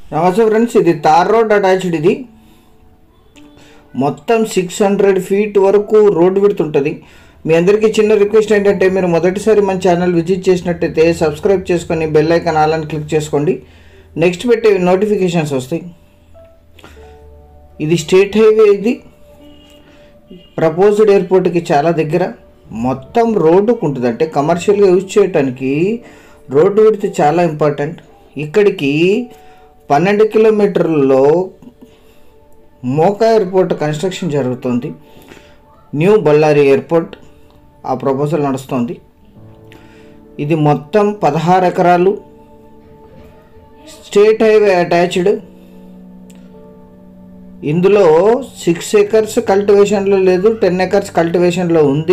నమస్తే ఫ్రెండ్స్ ఇది tar road attached ఇది మొత్తం సిక్స్ హండ్రెడ్ ఫీట్ వరకు రోడ్డు విడుతుంటుంది మీ అందరికీ చిన్న రిక్వెస్ట్ ఏంటంటే మీరు మొదటిసారి మన ఛానల్ విజిట్ చేసినట్టయితే సబ్స్క్రైబ్ చేసుకొని బెల్ ఐకాన్ ఆల్ అని క్లిక్ చేసుకోండి నెక్స్ట్ పెట్టే నోటిఫికేషన్స్ వస్తాయి ఇది స్టేట్ హైవే ఇది ప్రపోజ్డ్ ఎయిర్పోర్ట్కి చాలా దగ్గర మొత్తం రోడ్డుకు ఉంటుంది అంటే కమర్షియల్గా యూజ్ చేయడానికి రోడ్డు విడితే చాలా ఇంపార్టెంట్ ఇక్కడికి పన్నెండు కిలోమీటర్లలో మోకా ఎయిర్పోర్ట్ కన్స్ట్రక్షన్ జరుగుతుంది న్యూ బళ్ళారి ఎయిర్పోర్ట్ ఆ ప్రపోజల్ నడుస్తుంది ఇది మొత్తం పదహారు ఎకరాలు స్టేట్ హైవే అటాచ్డ్ ఇందులో సిక్స్ ఎకర్స్ కల్టివేషన్లో లేదు టెన్ ఎకర్స్ కల్టివేషన్లో ఉంది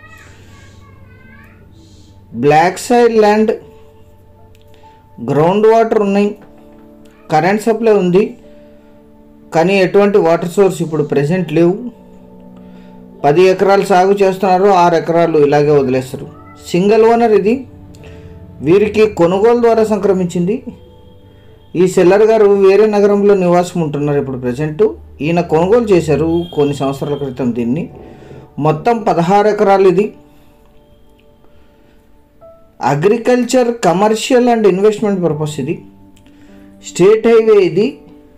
black side land ground water ఉన్నాయి కరెంట్ సప్లై ఉంది కానీ ఎటువంటి వాటర్ సోర్స్ ఇప్పుడు ప్రెసెంట్ లేవు పది ఎకరాలు సాగు చేస్తున్నారు ఆరు ఎకరాలు ఇలాగే వదిలేస్తారు సింగిల్ ఓనర్ ఇది వీరికి కొనుగోలు ద్వారా సంక్రమించింది ఈ సెల్లర్ గారు వేరే నగరంలో నివాసం ఉంటున్నారు ఇప్పుడు ప్రజెంట్ ఈయన కొనుగోలు చేశారు కొన్ని సంవత్సరాల క్రితం దీన్ని మొత్తం పదహారు ఎకరాలు ఇది agriculture commercial and investment purpose ఇది స్టేట్ హైవే ఇది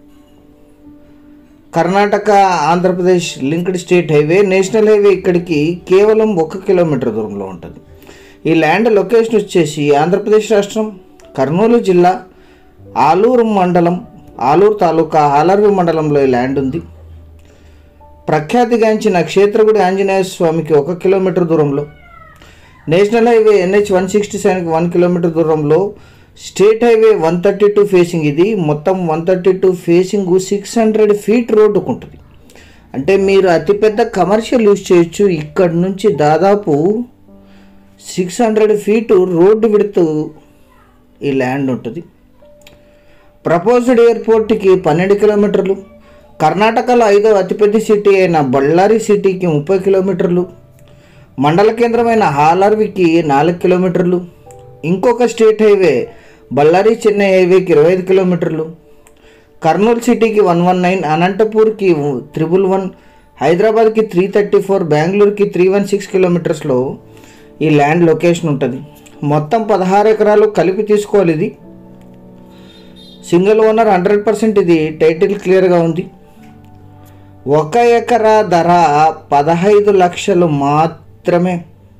Karnataka Andhra Pradesh linked state highway national highway ఇక్కడికి కేవలం ఒక కిలోమీటర్ దూరంలో ఉంటుంది ఈ ల్యాండ్ లొకేషన్ వచ్చేసి ఆంధ్రప్రదేశ్ రాష్ట్రం కర్నూలు జిల్లా ఆలూరు మండలం ఆలూరు తాలూకా ఆలర్వి మండలంలో ఈ ల్యాండ్ ఉంది ప్రఖ్యాతిగాంచిన క్షేత్రగుడి ఆంజనేయ స్వామికి ఒక కిలోమీటర్ దూరంలో national highway NH one sixty సెవెన్కి వన్ కిలోమీటర్ దూరంలో state highway one thirty two facing ఇది మొత్తం one thirty two facing six hundred feet రోడ్డుకు ఉంటుంది అంటే మీరు అతిపెద్ద కమర్షియల్ యూజ్ చేయొచ్చు ఇక్కడ నుంచి దాదాపు సిక్స్ హండ్రెడ్ ఫీట్ రోడ్డు విడుతూ ఈ ల్యాండ్ ఉంటుంది ప్రపోజ్డ్ ఎయిర్పోర్ట్కి పన్నెండు కిలోమీటర్లు కర్ణాటకలో ఐదో అతిపెద్ద సిటీ అయిన బళ్ళారి సిటీకి ముప్పై కిలోమీటర్లు మండల కేంద్రమైన హాలర్వికి నాలుగు కిలోమీటర్లు ఇంకొక స్టేట్ హైవే బళ్ళారి చెన్నై హైవేకి ఇరవై ఐదు కిలోమీటర్లు కర్నూలు సిటీకి వన్ వన్ నైన్ అనంతపూర్కి త్రిబుల్ వన్ హైదరాబాద్కి త్రీ థర్టీ ఫోర్ బెంగళూరుకి త్రీ వన్ సిక్స్ కిలోమీటర్స్లో ఈ ల్యాండ్ లొకేషన్ ఉంటుంది మొత్తం పదహారు ఎకరాలు కలిపి తీసుకోవాలి ఇది సింగిల్ ఓనర్ హండ్రెడ్ పర్సెంట్ ఇది టైటిల్ క్లియర్గా ఉంది ఒక ఎకరా ధర పదహైదు లక్షలు మాత్రమే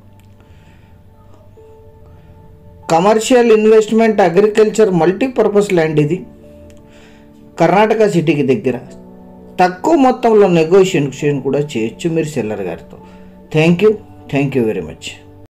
commercial investment agriculture multipurpose land ఇది కర్ణాటక సిటీకి దగ్గర తక్కువ మొత్తంలో నెగోషియేషన్ కూడా చేయొచ్చు మీరు సెల్లర్ గారితో thank you thank you very much